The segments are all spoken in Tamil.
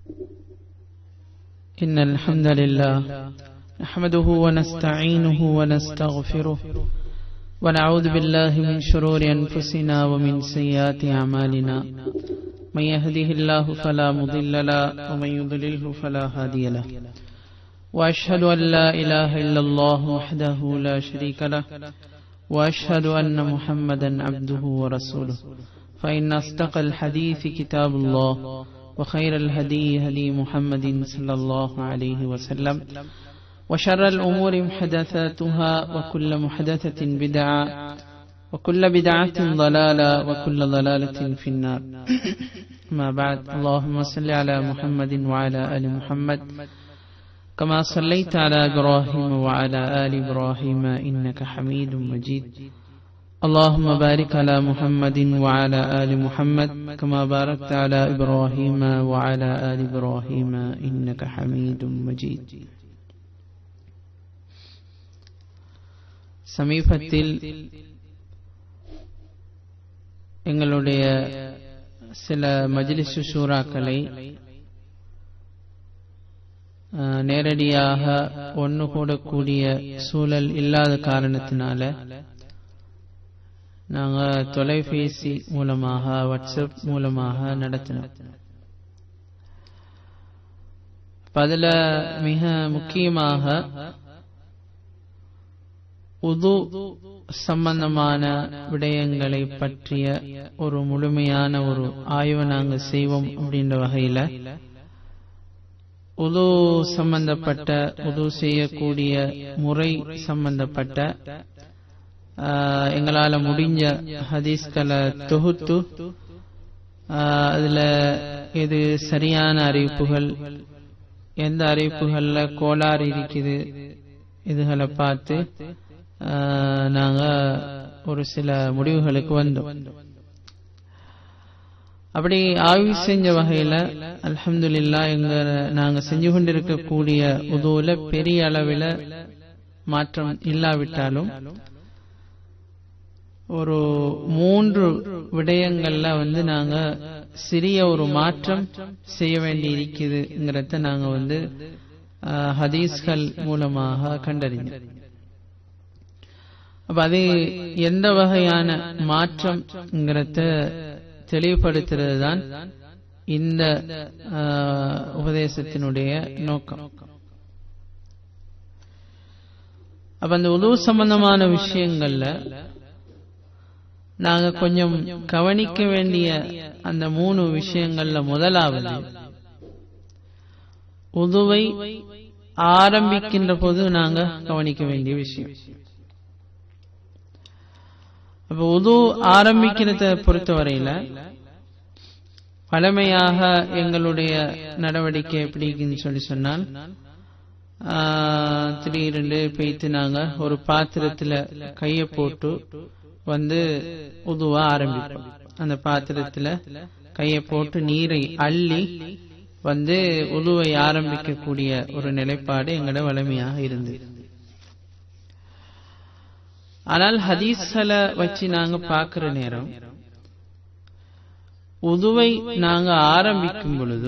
إن الحمد لله نحمده ونستعينه ونستغفره ونعوذ بالله من شرور أنفسنا ومن سيئات أعمالنا من يهده الله فلا مضل له ومن يضلله فلا هادي له وأشهد أن لا إله إلا الله وحده لا شريك له وأشهد أن محمدا عبده ورسوله فإن أصدق الحديث كتاب الله وخير الهدي هدي محمد صلى الله عليه وسلم وشر الأمور محدثاتها وكل محدثة بدعة وكل بدعة ضلالة وكل ضلالة في النار ما بعد اللهم صل على محمد وعلى آل محمد كما صليت على إبراهيم وعلى آل إبراهيم إنك حميد مجيد اللهم بارك على محمد وعلى آل محمد كما باركت على إبراهيم وعلى آل إبراهيم إنك حميد مجيد சமீபத்தில் எங்களுடைய சில மஜ்லிசு ஷூராக்களை நேரடியாக ஒன்று கூடக்கூடிய சூழல் இல்லாத காரணத்தினால நாங்கள் தொலைபேசி மூலமாக வாட்ஸ்அப் மூலமாக நடத்தினோம் அதில் மிக முக்கியமாக உது சம்பந்தமான விடயங்களை பற்றிய ஒரு முழுமையான ஒரு ஆய்வை நாங்கள் செய்வோம் அப்படின்ற வகையில உது சம்பந்தப்பட்ட உது செய்யக்கூடிய முறை சம்பந்தப்பட்ட எங்களால முடிஞ்ச ஹதீஸ்களை தொகுத்து அதுல எது சரியான அறிவிப்புகள் எந்த அறிவிப்புகள்ல கோளாறு இருக்குது இதுகளை பார்த்து நாங்க ஒரு சில முடிவுகளுக்கு வந்தோம் அப்படி ஆய்வு செஞ்ச வகையில அலமதுல்லா எங்க நாங்க செஞ்சு கொண்டிருக்கக்கூடிய உதவுல பெரிய அளவில் மாற்றம் இல்லாவிட்டாலும் ஒரு மூன்று விடயங்கள்ல வந்து நாங்க சிறிய ஒரு மாற்றம் செய்ய வேண்டி இருக்குதுங்கிறத நாங்க வந்து ஹதீஸ்கள் மூலமாக கண்டறிஞ்சோம் அப்ப அது எந்த வகையான மாற்றம்ங்கிறத தெளிவுபடுத்துறது தான் இந்த உபதேசத்தினுடைய நோக்கம் அப்ப அந்த உதவு சம்பந்தமான விஷயங்கள்ல நாங்க கொஞ்சம் கவனிக்க வேண்டிய அந்த மூணு விஷயங்கள்ல முதலாவது உதுவை ஆரம்பிக்கின்ற போது நாங்க கவனிக்க வேண்டிய விஷயம் அப்ப உது ஆரம்பிக்கிறத பொறுத்தவரையில பழமையாக எங்களுடைய நடவடிக்கை எப்படின்னு சொல்லி சொன்னால் திடீரென்று பெய்த்து நாங்க ஒரு பாத்திரத்துல கைய போட்டு வந்து உதுவா ஆரம்பிப்போம் அந்த பாத்திரத்துல கைய போட்டு நீரை அள்ளி வந்து உதுவை ஆரம்பிக்கக்கூடிய ஒரு நிலைப்பாடு எங்களோட வலிமையாக இருந்தது ஆனால் ஹதீஸ்களை வச்சு நாங்க பாக்குற நேரம் உதுவை நாங்க ஆரம்பிக்கும் பொழுது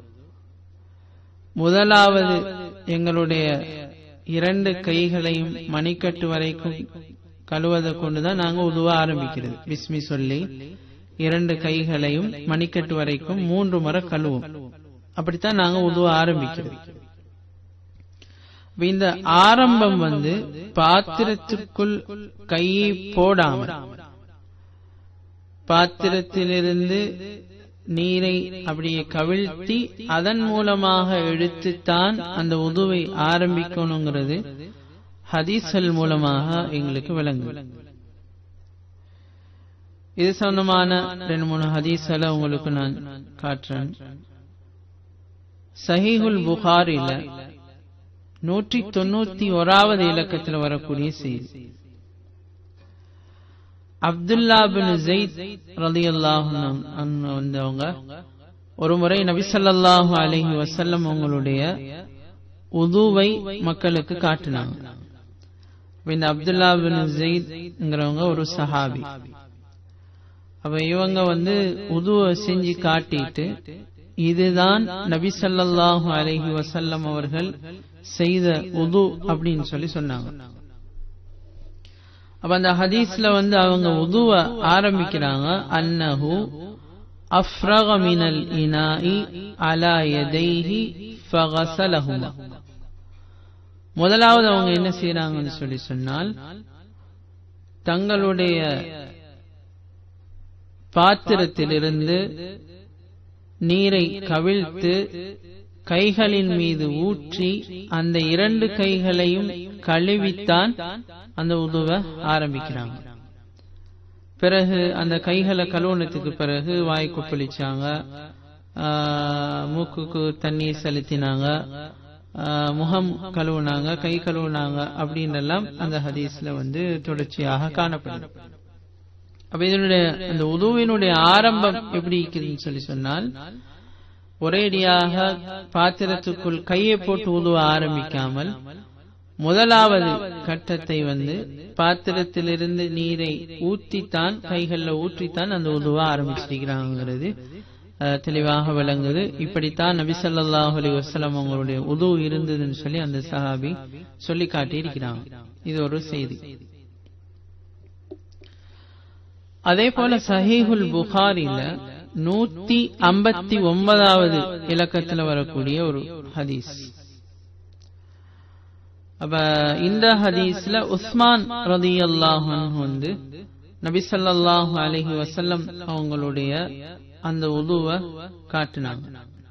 முதலாவது எங்களுடைய இரண்டு கைகளையும் மணிக்கட்டு வரைக்கும் கழுவதை கொண்டுதான் நாங்க உதுவ ஆரம்பிக்கிறது பிஸ்மி சொல்லி இரண்டு கைகளையும் மணிக்கட்டு வரைக்கும் மூன்று முறை கழுவும் அப்படித்தான் நாங்க உதுவ ஆரம்பிக்கிறது இந்த ஆரம்பம் வந்து பாத்திரத்திற்குள் கையை போடாமல் பாத்திரத்திலிருந்து நீரை அப்படியே கவிழ்த்தி அதன் மூலமாக எடுத்துத்தான் அந்த உதுவை ஆரம்பிக்கணுங்கிறது ஹதீஸ்கள் மூலமாக எங்களுக்கு விளங்கும் இது சம்பந்தமான ரெண்டு மூணு ஹதீஸ்களை உங்களுக்கு நான் காட்டுறேன் சஹீஹுல் புகாரில நூற்றி தொண்ணூத்தி ஓராவது இலக்கத்தில் வரக்கூடிய செய்தி அப்துல்லா பின் ஜெயித் ரலி வந்தவங்க ஒரு முறை நபிசல்லாஹு அலஹி வசல்லம் அவங்களுடைய உதுவை மக்களுக்கு காட்டினாங்க இந்த அப்துல்லா பின் ஜெயித்ங்கிறவங்க ஒரு சஹாபி அப்ப இவங்க வந்து உதுவை செஞ்சு காட்டிட்டு இதுதான் நபி ஸல்லல்லாஹு அலைஹி வஸல்லம் அவர்கள் செய்த உது அப்படின்னு சொல்லி சொன்னாங்க அப்ப அந்த ஹதீஸ்ல வந்து அவங்க உதுவ ஆரம்பிக்கிறாங்க அன்னஹு அஃப்ரக மினல் இனாஇ அலா யதைஹி ஃபகஸலஹுமா முதலாவது அவங்க என்ன செய்யறாங்கன்னு சொல்லி சொன்னால் தங்களுடைய பாத்திரத்திலிருந்து நீரை கவிழ்த்து கைகளின் மீது ஊற்றி அந்த இரண்டு கைகளையும் கழுவித்தான் அந்த உதுவ ஆரம்பிக்கிறாங்க பிறகு அந்த கைகளை கழுவுனத்துக்கு பிறகு வாய் கொப்பளிச்சாங்க மூக்குக்கு தண்ணீர் செலுத்தினாங்க முகம் கழுவுனாங்க கை கழுவுனாங்க அப்படின்னு எல்லாம் அந்த ஹதீஸ்ல வந்து தொடர்ச்சியாக காணப்படுது அப்ப இதனுடைய அந்த உதுவினுடைய ஆரம்பம் எப்படி இருக்குதுன்னு சொல்லி சொன்னால் ஒரேடியாக பாத்திரத்துக்குள் கையை போட்டு உதுவ ஆரம்பிக்காமல் முதலாவது கட்டத்தை வந்து பாத்திரத்திலிருந்து நீரை ஊற்றித்தான் கைகள்ல ஊற்றித்தான் அந்த உதுவ ஆரம்பிச்சிருக்கிறாங்கிறது தெளிவாக விளங்குது இப்படித்தான் நபி ஸல்லல்லாஹு அலைஹி வஸல்லம் அவங்களுடைய உது இருந்ததுன்னு சொல்லி அந்த சஹாபி சொல்லி காட்டி இருக்கிறாங்க இது ஒரு செய்தி அதே போல சஹீஹுல் புகாரில நூத்தி ஐம்பத்தி ஒன்பதாவது இலக்கத்துல வரக்கூடிய ஒரு ஹதீஸ் அப்ப இந்த ஹதீஸ்ல உஸ்மான் ரதி அல்லாஹ் வந்து நபி ஸல்லல்லாஹு அலைஹி வஸல்லம் அவங்களுடைய அந்த உதுவ காட்டினாங்க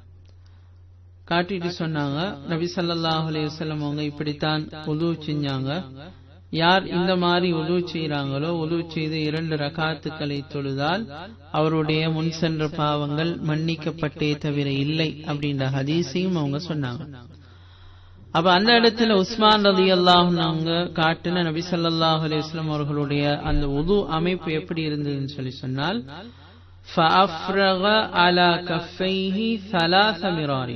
காட்டிட்டு சொன்னாங்க நபி ஸல்லல்லாஹு அலைஹி வஸல்லம் அவங்க இப்படித்தான் உது செஞ்சாங்க யார் இந்த மாதிரி உது செய்யறாங்களோ உது செய்து இரண்டு ரகாத்துக்களை தொழுதால் அவருடைய முன் சென்ற பாவங்கள் மன்னிக்கப்பட்டே தவிர இல்லை அப்படின்ற ஹதீஸையும் அவங்க சொன்னாங்க அப்ப அந்த இடத்துல உஸ்மான் ரதி அல்லாஹ் காட்டின நபி ஸல்லல்லாஹு அலைஹி வஸல்லம் அவர்களுடைய அந்த உது அமைப்பு எப்படி இருந்ததுன்னு சொல்லி சொன்னால் فأفرغ على كفيه ثلاث مرار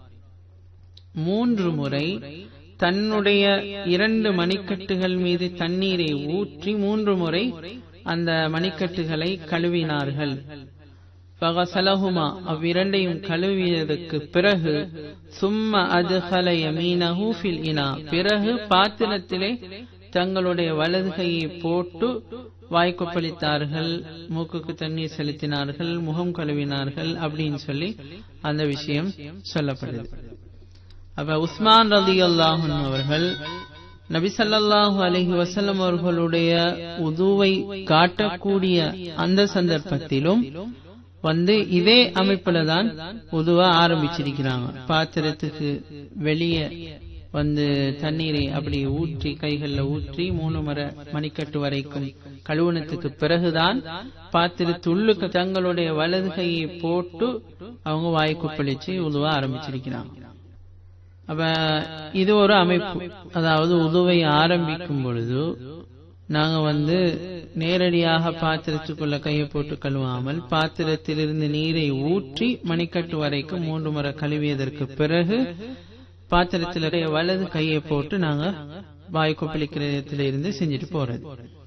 மூன்று முறை தன்னுடைய இரண்டு மணிக்கட்டுகள் மீது தண்ணீரை ஊற்றி மூன்று முறை அந்த மணிக்கட்டுகளை கழுவினார்கள் பகசலகுமா அவ்விரண்டையும் கழுவியதற்கு பிறகு சும்ம அதுகல யமீனஹு ஃபில் இனா பிறகு பாத்திரத்திலே தங்களுடைய வலது கையை போட்டு வாய்க்கொப்பளித்தார்கள் மூக்குக்கு தண்ணீர் செலுத்தினார்கள் முகம் கழுவினார்கள் அப்படின்னு சொல்லி அந்த விஷயம் சொல்லப்படுது அப்ப உஸ்மான் ரதி அல்லாஹன் அவர்கள் நபி சல்லாஹூ அலஹி வசல்லம் அவர்களுடைய உதுவை காட்டக்கூடிய அந்த சந்தர்ப்பத்திலும் வந்து இதே அமைப்புல தான் உதுவ ஆரம்பிச்சிருக்கிறாங்க பாத்திரத்துக்கு வெளியே வந்து தண்ணீரை அப்படி ஊற்றி கைகள்ல ஊற்றி மூணு மர மணிக்கட்டு வரைக்கும் கழுவுனத்துக்கு பிறகுதான் பாத்திரத்துள்ளுக்கு தங்களுடைய வலது கையை போட்டு அவங்க வாய்க்குப்பளிச்சு உதுவ ஆரம்பிச்சிருக்கிறாங்க அப்ப இது ஒரு அமைப்பு அதாவது உதுவை ஆரம்பிக்கும் பொழுது நாங்க வந்து நேரடியாக பாத்திரத்துக்குள்ள கையை போட்டு கழுவாமல் பாத்திரத்திலிருந்து நீரை ஊற்றி மணிக்கட்டு வரைக்கும் மூன்று முறை கழுவியதற்கு பிறகு பாத்திரத்தில் வலது கையை போட்டு நாங்க வாய் கொப்பளிக்கிறதுல இருந்து செஞ்சுட்டு போறது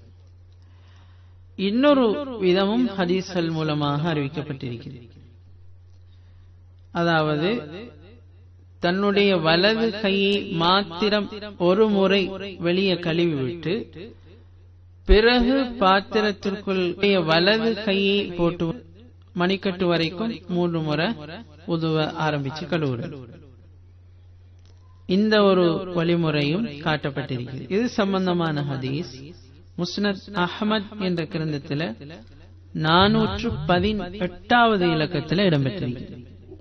இன்னொரு விதமும் ஹதீஸ்கள் மூலமாக அறிவிக்கப்பட்டிருக்கிறது அதாவது தன்னுடைய வலது கையை மாத்திரம் ஒரு முறை வெளியே கழுவி விட்டு பிறகு பாத்திரத்திற்குள் வலது கையை போட்டு மணிக்கட்டு வரைக்கும் மூன்று முறை உதவ ஆரம்பிச்சு கழுவுறது இந்த ஒரு வழிமுறையும் காட்டப்பட்டிருக்கிறது இது சம்பந்தமான ஹதீஸ் முஸ்னத் அஹமத் என்ற கிரந்தத்தில் நானூற்று பதினெட்டாவது இலக்கத்தில் இடம்பெற்றிருக்கிறது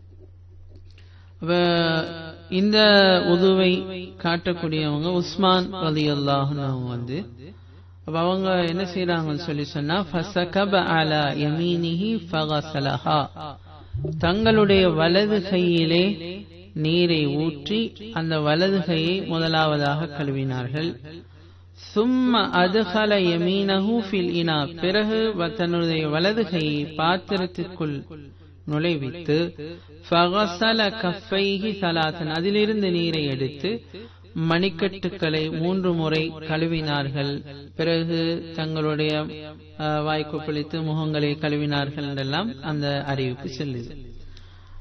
இந்த உதுவை காட்டக்கூடியவங்க உஸ்மான் ரதி அல்லாஹுன்னு அவங்க வந்து அப்ப அவங்க என்ன செய்யறாங்கன்னு சொல்லி சொன்னா ஃபசகப அலா யமீனிஹி ஃபகஸலஹா தங்களுடைய வலது கையிலே நீரை ஊற்றி அந்த வலது கையை முதலாவதாக கழுவினார்கள் சும்ம அதுகல யமீனஹு ஃபில் இனா பிறகு தன்னுடைய வலது கையை பாத்திரத்திற்குள் நுழைவித்து ஃபகசல கஃபைஹி சலாசன் அதிலிருந்து நீரை எடுத்து மணிக்கட்டுக்களை மூன்று முறை கழுவினார்கள் பிறகு தங்களுடைய வாய்க்கு பிழித்து முகங்களை கழுவினார்கள் என்றெல்லாம் அந்த அறிவிப்பு செல்லுது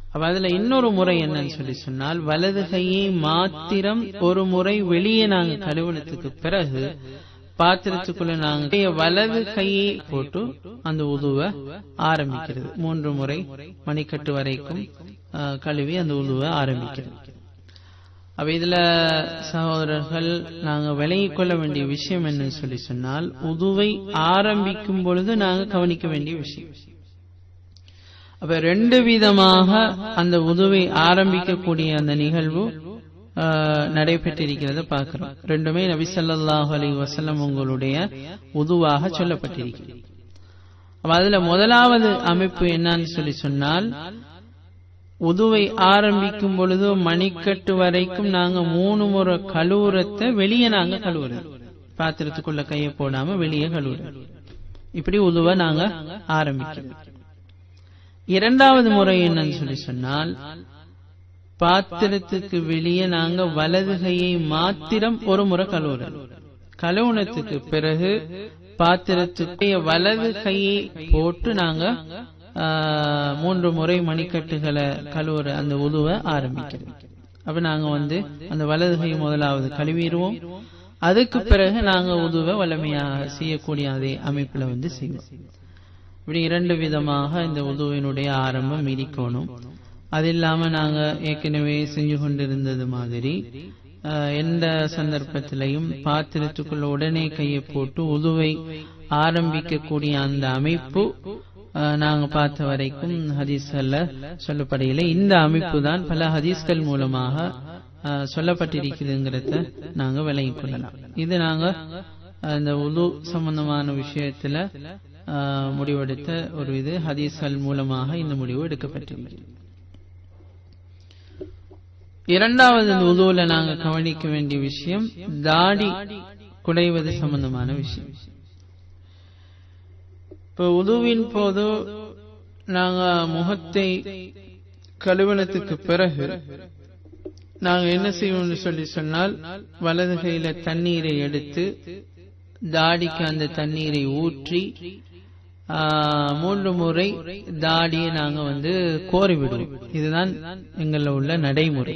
அப்ப அதுல இன்னொரு முறை என்னன்னு சொல்லி சொன்னால் வலது கையை மாத்திரம் ஒரு முறை வெளியே நாங்க கழுவினத்துக்கு பிறகு பாத்திரத்துக்குள்ள நாங்க வலது கையை போட்டு அந்த உதுவ ஆரம்பிக்கிறது மூன்று முறை மணிக்கட்டு வரைக்கும் கழுவி அந்த உதுவ ஆரம்பிக்கிறது அப்ப இதுல சகோதரர்கள் நாங்க விலகிக் கொள்ள வேண்டிய விஷயம் என்னன்னு சொல்லி சொன்னால் உதுவை ஆரம்பிக்கும் பொழுது நாங்க கவனிக்க வேண்டிய விஷயம் அப்ப ரெண்டு விதமாக அந்த உதுவை ஆரம்பிக்கக்கூடிய அந்த நிகழ்வு நடைபெற்றிருக்கிறத பார்க்கிறோம் ரெண்டுமே நபி ஸல்லல்லாஹு அலைஹி வஸல்லம் உங்களுடைய உதுவாக சொல்லப்பட்டிருக்கிறது அப்ப அதுல முதலாவது அமைப்பு என்னன்னு சொல்லி சொன்னால் உதுவை ஆரம்பிக்கும் பொழுது மணிக்கட்டு வரைக்கும் நாங்க மூணு முறை கழுவுறத்தை வெளியே நாங்க கழுவுறது பாத்திரத்துக்குள்ள கையை போடாம வெளியே கழுவுறது இப்படி உதுவை நாங்க ஆரம்பிக்கிறோம் இரண்டாவது முறை என்னன்னு சொல்லி சொன்னால் பாத்திரத்துக்கு வெளியே நாங்க வலது கையை மாத்திரம் ஒரு முறை கழுவுறோம் கழுவுனத்துக்கு பிறகு பாத்திரத்துக்கு வலது கையை போட்டு நாங்க மூன்று முறை மணிக்கட்டுகளை கழுவுற அந்த உதுவை ஆரம்பிக்கிறோம் அப்ப நாங்க வந்து அந்த வலது கை முதலாவது கழுவிடுவோம் அதுக்கு பிறகு நாங்க உதுவை வலிமையாக செய்யக்கூடிய அதே அமைப்புல வந்து செய்வோம் இப்படி இரண்டு விதமாக இந்த உதுவினுடைய ஆரம்பம் இருக்கணும் அது இல்லாம நாங்க ஏற்கனவே செஞ்சு கொண்டிருந்தது மாதிரி எந்த சந்தர்ப்பத்திலையும் பாத்திரத்துக்குள்ள உடனே கையை போட்டு உதுவை ஆரம்பிக்கக்கூடிய அந்த அமைப்பு நாங்க பார்த்த வரைக்கும் ஹதீஸ்கள்ல சொல்லப்படையில இந்த அமைப்பு தான் பல ஹதீஸ்கள் மூலமாக சொல்லப்பட்டிருக்குதுங்கிறத நாங்க விளங்கிக் கொள்ளலாம் இது நாங்க இந்த உது சம்பந்தமான விஷயத்துல முடிவெடுத்த ஒரு இது ஹதீஸ்கள் மூலமாக இந்த முடிவு எடுக்கப்பட்டுள்ளது இரண்டாவது உதுவுல நாங்க கவனிக்க வேண்டிய விஷயம் தாடி குடைவது சம்பந்தமான விஷயம் இப்ப உதுவின் போது நாங்க முகத்தை கழுவனத்துக்கு பிறகு நாங்க என்ன செய்வோம்னு சொல்லி சொன்னால் வலது கையில தண்ணீரை எடுத்து தாடிக்கு அந்த தண்ணீரை ஊற்றி மூன்று முறை தாடியை நாங்க வந்து கோரி விடுவோம் இதுதான் எங்கள உள்ள நடைமுறை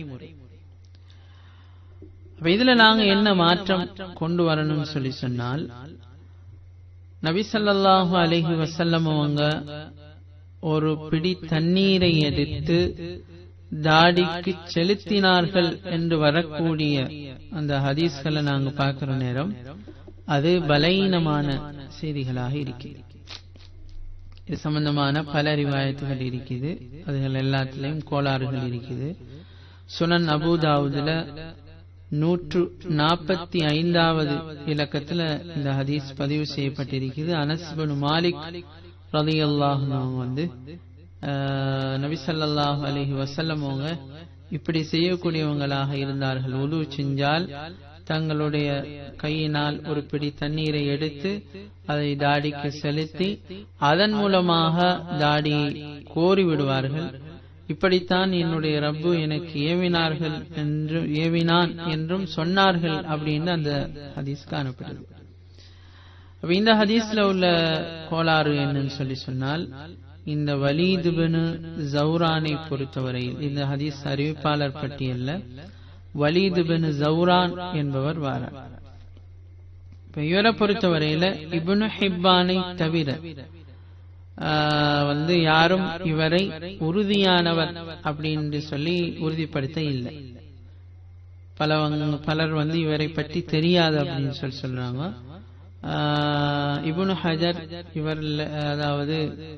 இதுல நாங்க என்ன மாற்றம் கொண்டு வரணும்னு சொல்லி சொன்னால் நபிசல்லாஹு அலஹி வசல்லம் அவங்க ஒரு பிடி தண்ணீரை எடுத்து தாடிக்கு செலுத்தினார்கள் என்று வரக்கூடிய அந்த ஹதீஸ்களை நாங்க பார்க்கிற நேரம் அது பலகீனமான செய்திகளாக இருக்கிறது இது சம்பந்தமான பல ரிவாயத்துகள் இருக்குது அதுகள் எல்லாத்திலையும் கோளாறுகள் இருக்குது சுனன் அபுதாவுதுல நூற்று நாற்பத்தி ஐந்தாவது இலக்கத்துல இந்த ஹதீஸ் பதிவு செய்யப்பட்டிருக்குது அனஸ்பனு மாலிக் ரதி அல்லாஹ் வந்து நபிசல்லாஹு அலஹி வசல்லம் அவங்க இப்படி செய்யக்கூடியவங்களாக இருந்தார்கள் உது செஞ்சால் தங்களுடைய கையினால் ஒரு பிடி தண்ணீரை எடுத்து அதை தாடிக்கு செலுத்தி அதன் மூலமாக தாடியை கோரி விடுவார்கள் இப்படித்தான் என்னுடைய ரப்பு எனக்கு ஏவினார்கள் என்று ஏவினான் என்றும் சொன்னார்கள் அப்படின்னு அந்த ஹதீஸ் காணப்படுது இந்த ஹதீஸ்ல உள்ள கோளாறு என்னன்னு சொல்லி சொன்னால் இந்த வலீதுபனு ஜவுரானை பொறுத்தவரையில் இந்த ஹதீஸ் அறிவிப்பாளர் பட்டியல்ல வலீதுபனு ஜவுரான் என்பவர் வாரார் இப்ப இவரை பொறுத்தவரையில இபுனு ஹிப்பானை தவிர வந்து யாரும் இவரை உறுதியானவர் அப்படின்னு சொல்லி உறுதிப்படுத்த இல்லை பல பலர் வந்து இவரை பற்றி தெரியாது அப்படின்னு சொல்லி சொல்றாங்க இபுனு ஹஜர் இவர் அதாவது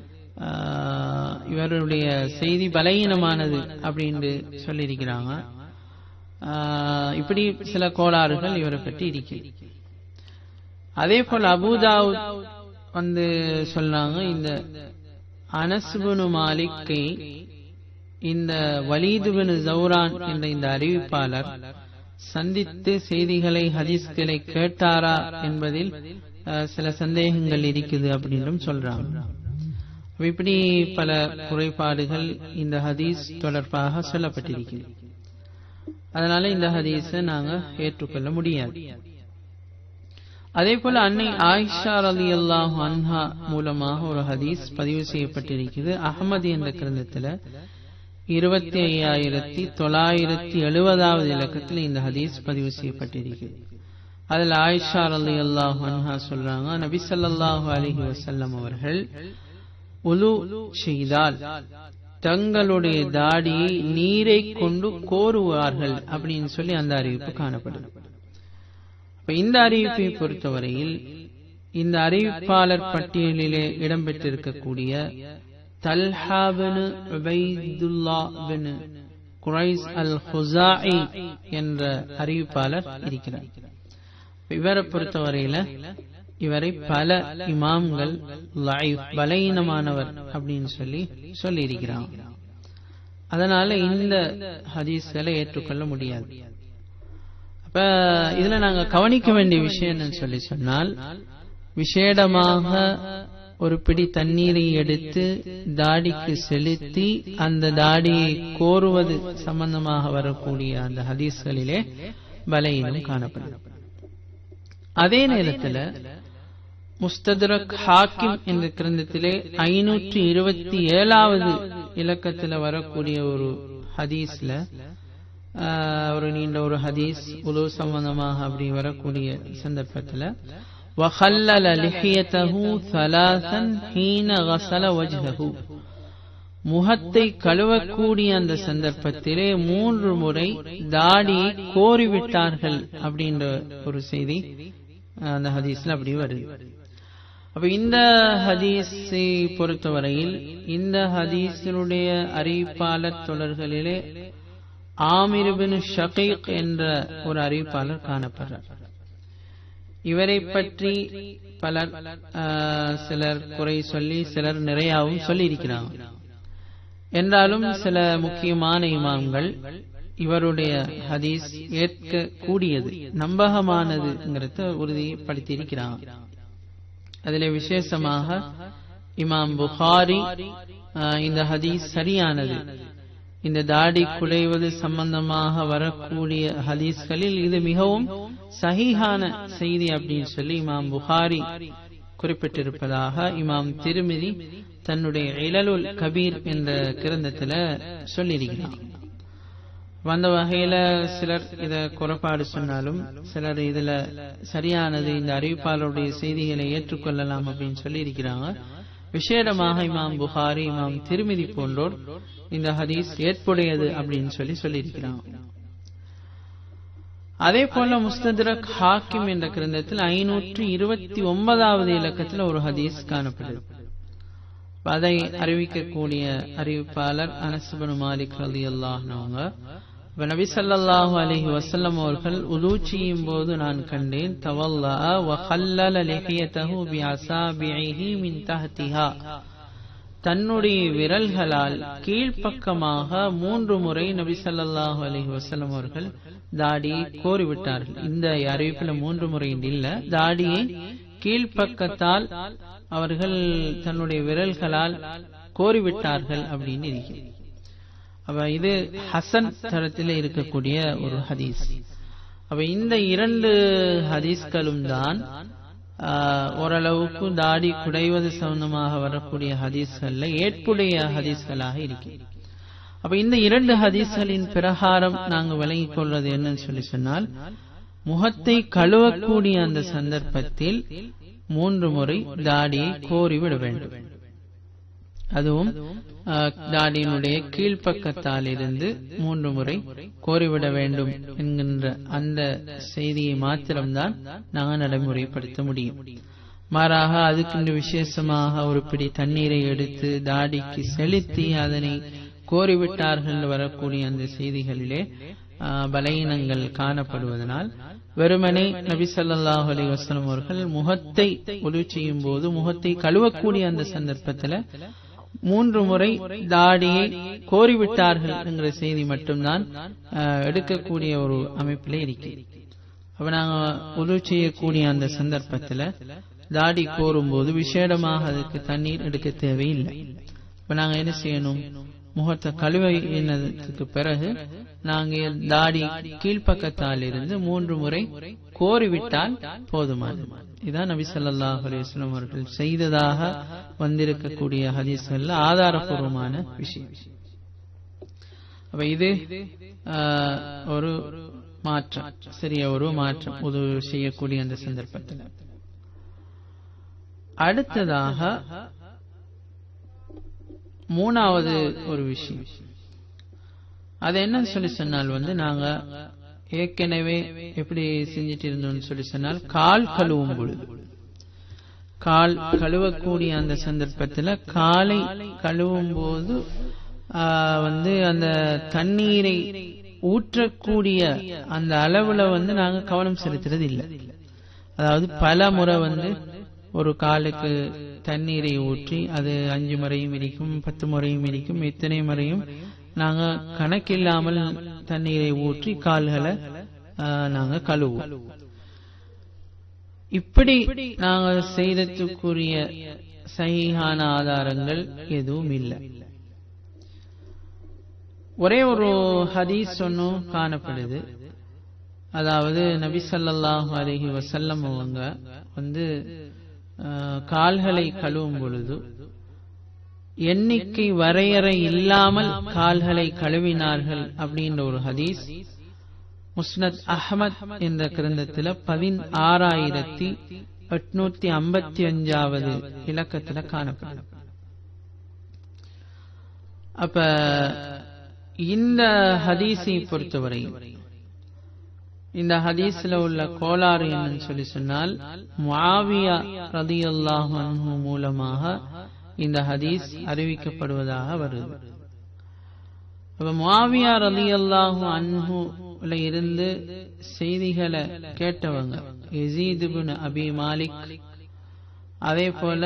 இவருடைய செய்தி பலகீனமானது அப்படின்னு சொல்லியிருக்கிறாங்க இப்படி சில கோளாறுகள் இவரை பற்றி இருக்கிறது அதே போல் அபுதாவுத் வந்து சொன்னாங்க இந்த அனசுபனு மாலிக்கை இந்த வலீதுபனு ஜவுரான் என்ற இந்த அறிவிப்பாளர் சந்தித்து செய்திகளை ஹதீஸ்களை கேட்டாரா என்பதில் சில சந்தேகங்கள் இருக்குது அப்படின்றும் சொல்றாங்க இப்படி பல குறைபாடுகள் இந்த ஹதீஸ் தொடர்பாக சொல்லப்பட்டிருக்கிறது அதனால இந்த ஹதீஸை நாங்க ஏற்றுக்கொள்ள முடியாது அதே போல அன்னை ஆயிஷா அலி அல்லாஹ் அன்ஹா மூலமாக ஒரு ஹதீஸ் பதிவு செய்யப்பட்டிருக்கிறது அகமது என்ற கிரந்தத்துல இருபத்தி ஐயாயிரத்தி தொள்ளாயிரத்தி எழுபதாவது இலக்கத்தில் இந்த ஹதீஸ் பதிவு செய்யப்பட்டிருக்கிறது அதில் ஆயிஷா அலி அல்லாஹ் அன்ஹா சொல்றாங்க நபி ஸல்லல்லாஹு அலைஹி வஸல்லம் அவர்கள் உலு செய்தால் தங்களுடைய தாடியை நீரை கொண்டு கோருவார்கள் அப்படின்னு சொல்லி அந்த அறிவிப்பு காணப்படுது இப்ப இந்த அறிவிப்பை பொறுத்தவரையில் இந்த அறிவிப்பாளர் பட்டியலிலே இடம்பெற்றிருக்கக்கூடிய தல்ஹாபின் உபைதுல்லா பின் குரைஸ் அல் ஹுசாஇ என்ற அறிவிப்பாளர் இருக்கிறார் இவரை பொறுத்தவரையில இவரை பல இமாம்கள் லைஃப் பலகீனமானவர் அப்படின்னு சொல்லி சொல்லி இருக்கிறாங்க அதனால இந்த ஹதீஸ்களை ஏற்றுக்கொள்ள முடியாது அப்ப இதுல நாங்க கவனிக்க வேண்டிய விஷயம் என்னன்னு சொல்லி சொன்னால் விசேடமாக ஒரு பிடி தண்ணீரை எடுத்து தாடிக்கு செலுத்தி அந்த தாடியை கோருவது சம்பந்தமாக வரக்கூடிய அந்த ஹதீஸ்களிலே பலகீனம் காணப்படும் அதே நேரத்தில் முஸ்தத்ரக் ஹாக்கிம் என்ற கிரந்தத்திலே ஐநூற்றி இருபத்தி ஏழாவது இலக்கத்தில் வரக்கூடிய ஒரு ஹதீஸ்ல ஒரு நீண்ட ஒரு ஹதீஸ் உலு சம்பந்தமாக அப்படி வரக்கூடிய சந்தர்ப்பத்தில் وخلل لحيته ثلاثا حين غسل وجهه முகத்தை கழுவக்கூடிய அந்த சந்தர்ப்பத்திலே மூன்று முறை தாடியை கோரிவிட்டார்கள் அப்படின்ற ஒரு செய்தி அந்த ஹதீஸ்ல அப்படி வருது அப்ப இந்த ஹதீஸை பொறுத்தவரையில் இந்த ஹதீஸினுடைய அறிவிப்பாளர் தொடர்களிலே ஆமிர்பின் ஷகீக் என்ற ஒரு அறிவிப்பாளர் காணப்படுறார் இவரை பற்றி பலர் சிலர் குறை சொல்லி சிலர் நிறையாவும் சொல்லி இருக்கிறாங்க என்றாலும் சில முக்கியமான இமாம்கள் இவருடைய ஹதீஸ் ஏற்க கூடியது நம்பகமானதுங்கிறத உறுதிப்படுத்தி இருக்கிறாங்க அதில் விசேஷமாக இமாம் புகாரி இந்த ஹதீஸ் சரியானது இந்த தாடி குலைவது சம்பந்தமாக வரக்கூடிய ஹதீஸ்களில் இது மிகவும் சஹீஹான செய்தி அப்படின்னு சொல்லி இமாம் புகாரி குறிப்பிட்டிருப்பதாக இமாம் திருமிதி தன்னுடைய இளலுல் கபீர் என்ற கிரந்தத்துல சொல்லியிருக்கிறார் வந்த வகையில சிலர் இத குறைபாடு சொன்னாலும் சிலர் இதுல சரியானது இந்த அறிவிப்பாளருடைய செய்திகளை ஏற்றுக்கொள்ளலாம் அப்படின்னு சொல்லி இருக்கிறாங்க விசேடமாக இமாம் புகாரி இமாம் திருமிதி போன்றோர் இந்த ஹதீஸ் ஏற்புடையது அப்படின்னு சொல்லி சொல்லியிருக்கிறாங்க அதே போல முஸ்தத்ரக் ஹாக்கிம் என்ற கிரந்தத்தில் ஐநூற்றி இருபத்தி ஒன்பதாவது இலக்கத்தில் ஒரு ஹதீஸ் காணப்படுது அதை அறிவிக்கக்கூடிய அறிவிப்பாளர் அனசுபனு மாலிக் ரலி அல்லாஹ்னவங்க நபி சல்லாஹூ அலஹி வசல்லம் அவர்கள் உது செய்யும் போது நான் கண்டேன் தவல்லா வஹல்லல லிஹியதஹு பி அசாபிஹி மின் தஹ்திஹா தன்னுடைய விரல்களால் கீழ்ப்பக்கமாக மூன்று முறை நபி சல்லாஹூ அலஹி வசல்லம் அவர்கள் தாடியை கோரிவிட்டார்கள் இந்த அறிவிப்பில் மூன்று முறை இல்ல தாடியை கீழ்ப்பக்கத்தால் அவர்கள் தன்னுடைய விரல்களால் கோரிவிட்டார்கள் அப்படின்னு இருக்கிறது அப்ப இது ஹசன் தரத்தில் இருக்கக்கூடிய ஒரு ஹதீஸ் அப்ப இந்த இரண்டு ஹதீஸ்களும் தான் ஓரளவுக்கு தாடி குடைவது சம்பந்தமாக வரக்கூடிய ஹதீஸ்கள்ல ஏற்புடைய ஹதீஸ்களாக இருக்கிறது அப்ப இந்த இரண்டு ஹதீஸ்களின் பிரகாரம் நாங்க விளங்கிக் கொள்வது என்னன்னு சொல்லி சொன்னால் முகத்தை கழுவக்கூடிய அந்த சந்தர்ப்பத்தில் மூன்று முறை தாடியை கோரிவிட வேண்டும் அதுவும் தாடியினுடைய கீழ்ப்பக்கத்தால் இருந்து மூன்று முறை கோரிவிட வேண்டும் என்கின்ற அந்த செய்தியை மாத்திரம்தான் நாங்கள் நடைமுறைப்படுத்த முடியும் மாறாக அதுக்கு விசேஷமாக ஒரு பிடி தண்ணீரை எடுத்து தாடிக்கு செலுத்தி அதனை கோரிவிட்டார்கள் வரக்கூடிய அந்த செய்திகளிலே பலகீனங்கள் காணப்படுவதனால் வெறுமனே நபி சொல்லாஹு அலி வசலம் அவர்கள் முகத்தை ஒளி செய்யும் போது முகத்தை கழுவக்கூடிய அந்த சந்தர்ப்பத்தில் மூன்று முறை தாடியை கோரிவிட்டார்கள் என்கிற செய்தி மட்டும்தான் எடுக்கக்கூடிய ஒரு அமைப்பிலே இருக்கிறது அப்ப நாங்க உதவி செய்யக்கூடிய அந்த சந்தர்ப்பத்துல தாடி கோரும் போது விசேடமாக அதுக்கு தண்ணீர் எடுக்க தேவையில்லை இப்ப நாங்க என்ன செய்யணும் முகத்தை கழுவினதுக்கு பிறகு நாங்க தாடி கீழ்ப்பக்கத்தால் இருந்து மூன்று முறை கோரிவிட்டால் போதுமானது இதான் நபி சொல்லாஹ் அலிஸ்லாம் அவர்கள் செய்ததாக வந்திருக்கக்கூடிய ஹதீஸ்கள்ல ஆதாரபூர்வமான விஷயம் அப்ப இது ஆஹ், ஒரு மாற்றம் சிறிய ஒரு மாற்றம் உதவி செய்யக்கூடிய அந்த சந்தர்ப்பத்தில் அடுத்ததாக மூணாவது ஒரு விஷயம் அது என்னன்னு சொல்லி சொன்னால் வந்து நாங்க ஏற்கனவே எப்படி செஞ்சிட்டு இருந்தோம்னு சொல்லி சொன்னால் கால் கழுவும் பொழுது கால் கழுவக்கூடிய அந்த சந்தர்ப்பத்தில் காலை கழுவும் போது ஆஹ், வந்து அந்த தண்ணீரை ஊற்றக்கூடிய அந்த அளவுல வந்து நாங்க கவனம் செலுத்துறது இல்லை அதாவது பல முறை வந்து ஒரு காலுக்கு தண்ணீரை ஊற்றி அது அஞ்சு முறையும் இருக்கும் பத்து முறையும் இருக்கும் எத்தனை முறையும் நாங்க கணக்கில்லாமல் தண்ணீரை ஊற்றி கால்களை ஆஹ், நாங்க கழுவுவோம் இப்படி நாங்க செய்ததுக்குரிய சகிஹான ஆதாரங்கள் எதுவும் இல்லை ஒரே ஒரு ஹதீஸ் ஒன்னும் காணப்படுது அதாவது நபி ஸல்லல்லாஹு அலைஹி வஸல்லம் அவங்க வந்து ஆஹ், கால்களை கழுவும் பொழுது எண்ணிக்கை வரையறை இல்லாமல் கால்களை கழுவினார்கள் அப்படின்ற ஒரு ஹதீஸ் முஸ்னத் அஹமத் என்ற கிரந்தத்துல பதினாறாயிரத்தி எட்நூத்தி ஐம்பத்தி அஞ்சாவது இலக்கத்துல காணப்படும் அப்ப இந்த ஹதீஸை பொறுத்தவரையில் இந்த ஹதீஸ்ல உள்ள கோளாறு என்னன்னு சொல்லி சொன்னால் முஆவியா ரதியல்லாஹு அன்ஹு மூலமாக இந்த ஹதீஸ் அறிவிக்கப்படுவதாக வருது அப்ப முஆவியா ரலியல்லாஹு அன்ஹுல இருந்து செய்திகளை கேட்டவங்க யசீத் இப்னு அபி மாலிக் அதே போல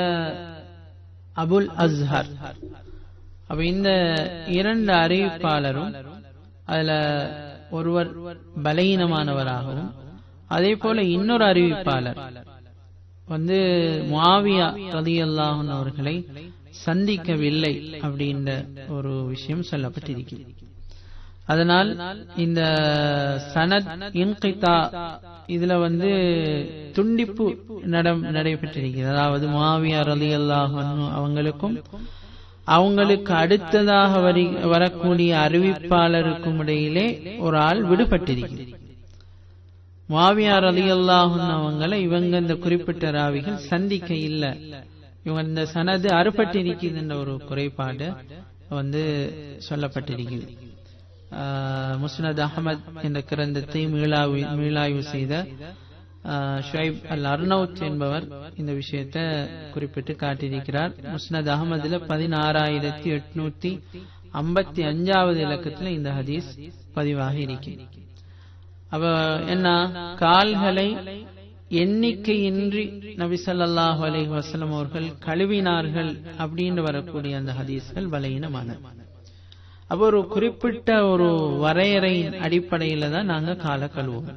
அபுல் அஸ்ஹர் அப்ப இந்த இரண்டு அறிவிப்பாளரும் அதுல ஒருவர் பலகீனமானவராகவும் அதே போல இன்னொரு அறிவிப்பாளர் வந்து முஆவியா ரலியல்லாஹு அவர்களை சந்திக்கவில்லை அப்படின்ற ஒரு விஷயம் சொல்லப்பட்டிருக்கிறது அதனால் இந்த சனத் இன்கிதா இதுல வந்து துண்டிப்பு நடம் நடைபெற்றிருக்கிறது அதாவது முஆவியா ரலியல்லாஹு அன்ஹு அவங்களுக்கும் அவங்களுக்கு அடுத்ததாக வரி வரக்கூடிய அறிவிப்பாளருக்கும் இடையிலே ஒரு ஆள் விடுபட்டிருக்கிறது மாவியார் அலி அவங்களை இவங்க இந்த குறிப்பிட்ட ராவிகள் சந்திக்க இல்லை இவங்க இந்த சனது அறுபட்டிருக்குதுன்ற ஒரு குறைபாடு வந்து சொல்லப்பட்டிருக்கிறது ஆஹ் முஸ்னத் அகமத் என்ற கிரந்தத்தை மீளாய்வு மீளாய்வு செய்த ஆஹ் ஷுவைப் அல் அர்னவுத் என்பவர் இந்த விஷயத்தை குறிப்பிட்டு காட்டியிருக்கிறார் முஸ்னத் அகமதுல பதினாறாயிரத்தி எட்நூத்தி ஐம்பத்தி அஞ்சாவது இலக்கத்துல இந்த ஹதீஸ் பதிவாக இருக்கிறது அப்ப என்ன கால்களை எண்ணிக்கையின்றி நபி ஸல்லல்லாஹு அலைஹி வஸல்லம் அவர்கள் கழுவினார்கள் அப்படின்னு வரக்கூடிய அந்த ஹதீஸ்கள் பலகீனமான அப்ப ஒரு குறிப்பிட்ட ஒரு வரையறையின் அடிப்படையில தான் நாங்க கால கழுவுவோம்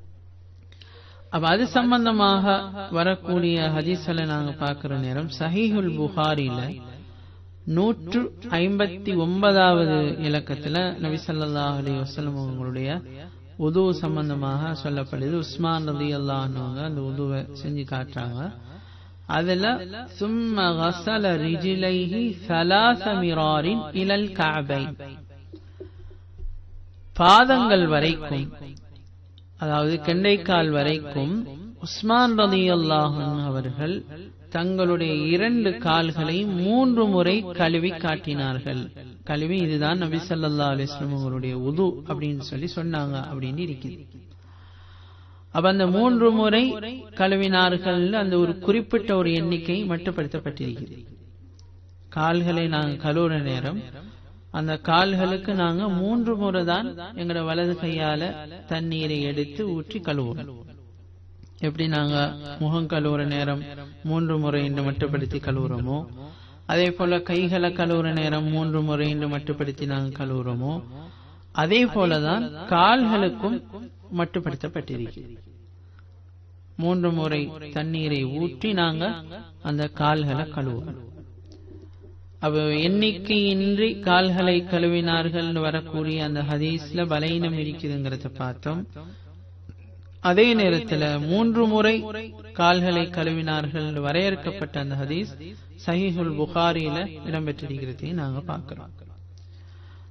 அப்ப அது சம்பந்தமாக வரக்கூடிய ஹதீஸ்களை நாங்க பார்க்கிற நேரம் சஹீஹுல் புகாரில நூற்று ஐம்பத்தி ஒன்பதாவது இலக்கத்துல நபி ஸல்லல்லாஹு அலைஹி வஸல்லம் அவங்களுடைய உது சம்பந்தமாக சொல்லப்படுது உஸ்மான் ரதி அல்லாஹ்னவங்க அந்த உதுவை செஞ்சு காட்டுறாங்க அதுல சும்ம கசல ரிஜிலைஹி சலாச மிராரின் இலல் கஅபை பாதங்கள் வரைக்கும் அதாவது கெண்டைக்கால் வரைக்கும் உஸ்மான் ரதி அல்லாஹன் அவர்கள் தங்களுடைய இரண்டு கால்களை மூன்று முறை கழுவி காட்டினார்கள் கழுவி இதுதான் நபி ஸல்லல்லாஹு அலைஹி வஸல்லம் அவருடைய உது அப்படின்னு சொல்லி சொன்னாங்க அப்படின்னு இருக்குது அப்ப அந்த மூன்று முறை கழுவினார்கள் அந்த ஒரு குறிப்பிட்ட ஒரு எண்ணிக்கை மட்டுப்படுத்தப்பட்டிருக்கிறது கால்களை நாங்கள் கழுவுற நேரம் அந்த கால்களுக்கு நாங்க மூன்று முறை தான் எங்களோட வலது கையால தண்ணீரை எடுத்து ஊற்றி கழுவுவோம் எப்படி நாங்க முகம் கழுவுற நேரம் மூன்று முறை என்று மட்டுப்படுத்தி கழுவுறோமோ அதே போல கைகளை கழுவுற நேரம் மூன்று முறை என்று மட்டுப்படுத்தி நாங்க கழுவுறோமோ அதே போலதான் கால்களுக்கும் மட்டுப்படுத்தப்பட்டிருக்கிறது மூன்று முறை தண்ணீரை ஊற்றி நாங்க அந்த கால்களை கழுவுவோம் அப்ப எண்ணிக்கையின்றி கால்களை கழுவினார்கள் வரக்கூடிய அந்த ஹதீஸ்ல பலையினம் இருக்குதுங்கிறத பார்த்தோம் அதே நேரத்துல மூன்று முறை கால்களை கழுவினார்கள் வரையறுக்கப்பட்ட அந்த ஹதீஸ் சஹீஹுல் புகாரியில இடம்பெற்றிருக்கிறதையும் நாங்க பார்க்கிறோம்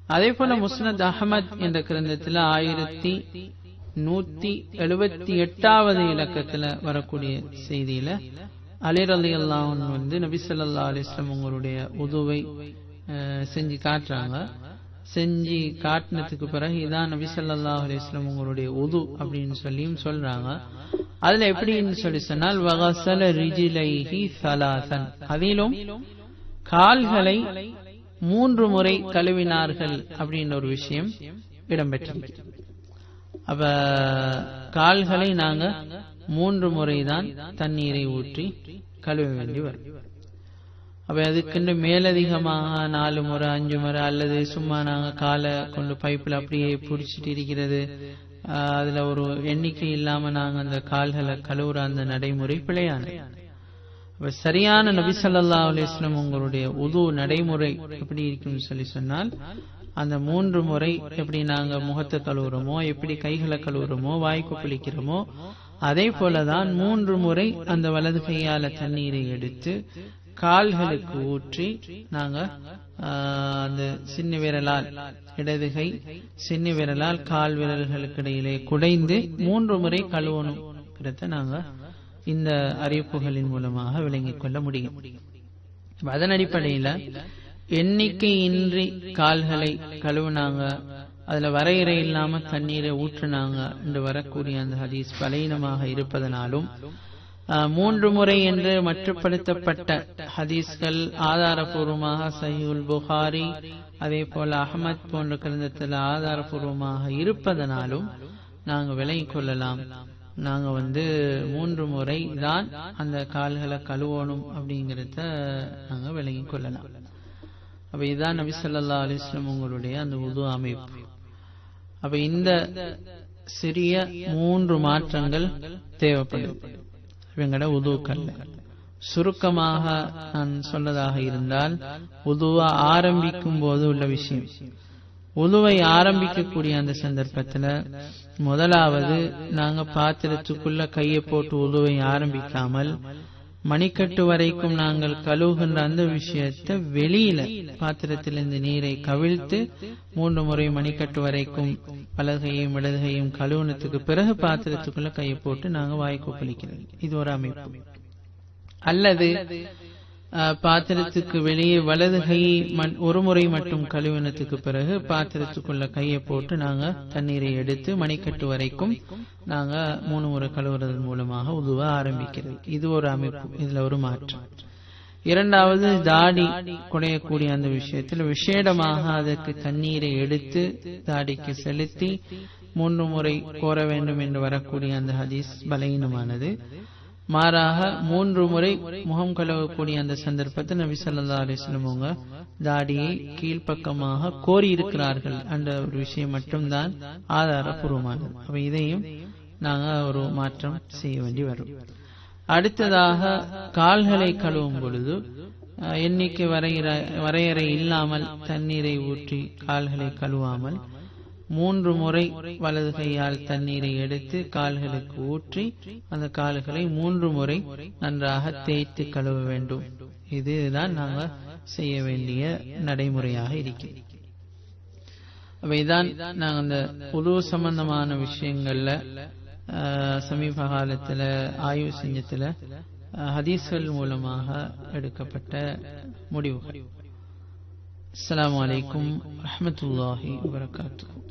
அதே போல முஸ்னத் அகமத் என்ற கிரந்தத்தில் ஆயிரத்தி நூத்தி எழுபத்தி எட்டாவது இலக்கத்துல வரக்கூடிய செய்தியில அலிர் அலி அல்லாஹன் வந்து நபி சொல்லா அலிஸ்லாம் உங்களுடைய உதுவை செஞ்சு காட்டுறாங்க செஞ்சு காட்டினதுக்கு பிறகு இதான் நபி சொல்லா அலிஸ்லாம் உங்களுடைய உது அப்படின்னு சொல்லியும் சொல்றாங்க அதுல எப்படின்னு சொல்லி சொன்னால் வகசல ரிஜிலைஹி சலாசன் அதிலும் கால்களை மூன்று முறை கழுவினார்கள் அப்படின்ற ஒரு விஷயம் இடம்பெற்றிருக்கு அப்ப கால்களை நாங்க மூன்று முறைதான் தண்ணீரை ஊற்றி கழுவ வேண்டி வரும் அப்ப அதுக்குன்னு மேலதிகமாக நாலு முறை அஞ்சு முறை அல்லது சும்மா நாங்க காலை கொண்டு பைப்பில் அப்படியே பிடிச்சிட்டு இருக்கிறது அதுல ஒரு எண்ணிக்கை இல்லாம நாங்க அந்த கால்களை கழுவுற அந்த நடைமுறை பிழையான சரியான நபி சொல்லா அலிஸ்லாம் உங்களுடைய உது நடைமுறை எப்படி இருக்குன்னு சொல்லி சொன்னால் அந்த மூன்று முறை எப்படி நாங்க முகத்தை கழுவுறோமோ எப்படி கைகளை கழுவுறோமோ வாய்க்கு குளிக்கிறோமோ அதே போலதான் மூன்று முறை அந்த வலது கையால தண்ணீரை எடுத்து கால்களுக்கு ஊற்றி நாங்க அந்த சின்ன விரலால் இடது கை சின்ன விரலால் கால் விரல்களுக்கு இடையிலே குடைந்து மூன்று முறை கழுவணும் நாங்க இந்த அறிவிப்புகளின் மூலமாக விளங்கிக் கொள்ள முடியும் அதன் அடிப்படையில எண்ணிக்கையின்றி கால்களை கழுவுனாங்க அதுல வரையறை இல்லாம தண்ணீரை ஊற்றுனாங்க என்று வரக்கூடிய அந்த ஹதீஸ் பலீனமாக இருப்பதனாலும் மூன்று முறை என்று மட்டுப்படுத்தப்பட்ட ஹதீஸ்கள் ஆதாரபூர்வமாக சஹிவுல் புகாரி அதே போல அகமத் போன்ற கிரந்தத்தில் ஆதாரபூர்வமாக இருப்பதனாலும் நாங்க விலகிக் கொள்ளலாம் நாங்க வந்து மூன்று முறை தான் அந்த கால்களை கழுவணும் அப்படிங்கறத நாங்க விலகிக் கொள்ளலாம் அப்ப இதுதான் நபி சொல்லா அலிஸ்லம் உங்களுடைய அந்த உது அமைப்பு அப்ப இந்த சிறிய மூன்று மாற்றங்கள் தேவைப்படுது இவங்கட உதுக்கல்ல சுருக்கமாக நான் சொல்லதாக இருந்தால் உதுவா ஆரம்பிக்கும் போது உள்ள விஷயம் உதுவை ஆரம்பிக்கக்கூடிய அந்த சந்தர்ப்பத்துல முதலாவது நாங்க பாத்திரத்துக்குள்ள கையை போட்டு உதுவை ஆரம்பிக்காமல் மணிக்கட்டு வரைக்கும் நாங்கள் கழுவுகின்ற அந்த விஷயத்தை வெளியில பாத்திரத்திலிருந்து நீரை கவிழ்த்து மூன்று முறை மணிக்கட்டு வரைக்கும் பலகையும் இடதுகையும் கழுவுனத்துக்கு பிறகு பாத்திரத்துக்குள்ள கையை போட்டு நாங்க வாய்க்கு குளிக்கிறது இது ஒரு அமைப்பு அல்லது பாத்திரத்துக்கு வெளியே வலது கையை ஒரு முறை மட்டும் கழுவினத்துக்கு பிறகு பாத்திரத்துக்குள்ள கையை போட்டு நாங்க தண்ணீரை எடுத்து மணிக்கட்டு வரைக்கும் நாங்க மூணு முறை கழுவுறதன் மூலமாக உதுவ ஆரம்பிக்கிறது இது ஒரு அமைப்பு இதுல ஒரு மாற்றம் இரண்டாவது தாடி குடையக்கூடிய அந்த விஷயத்தில் விசேடமாக அதற்கு தண்ணீரை எடுத்து தாடிக்கு செலுத்தி மூன்று முறை கோர வேண்டும் என்று வரக்கூடிய அந்த ஹதீஸ் பலகீனமானது மாறாக மூன்று முறை முகம் கழுவக்கூடிய அந்த சந்தர்ப்பத்தில் நபி சொல்லா அலிஸ்லம் அவங்க தாடியை கீழ்ப்பக்கமாக கோரி இருக்கிறார்கள் என்ற ஒரு விஷயம் மட்டும்தான் ஆதாரபூர்வமானது அப்ப இதையும் நாங்க ஒரு மாற்றம் செய்ய வேண்டி வரும் அடுத்ததாக கால்களை கழுவும் பொழுது எண்ணிக்கை வரையறை வரையறை இல்லாமல் தண்ணீரை ஊற்றி கால்களை கழுவாமல் மூன்று முறை வலது கையால் தண்ணீரை எடுத்து கால்களுக்கு ஊற்றி அந்த கால்களை மூன்று முறை நன்றாக தேய்த்து கழுவ வேண்டும் இதுதான் நாங்க செய்ய வேண்டிய நடைமுறையாக இருக்கிறது அப்ப இதான் நாங்க அந்த புது சம்பந்தமான விஷயங்கள்ல சமீப காலத்துல ஆய்வு செஞ்சத்துல ஹதீஸ்கள் மூலமாக எடுக்கப்பட்ட முடிவுகள் அஸ்லாம் வலைக்கும் வரமத்துல்லாஹி வரகாத்து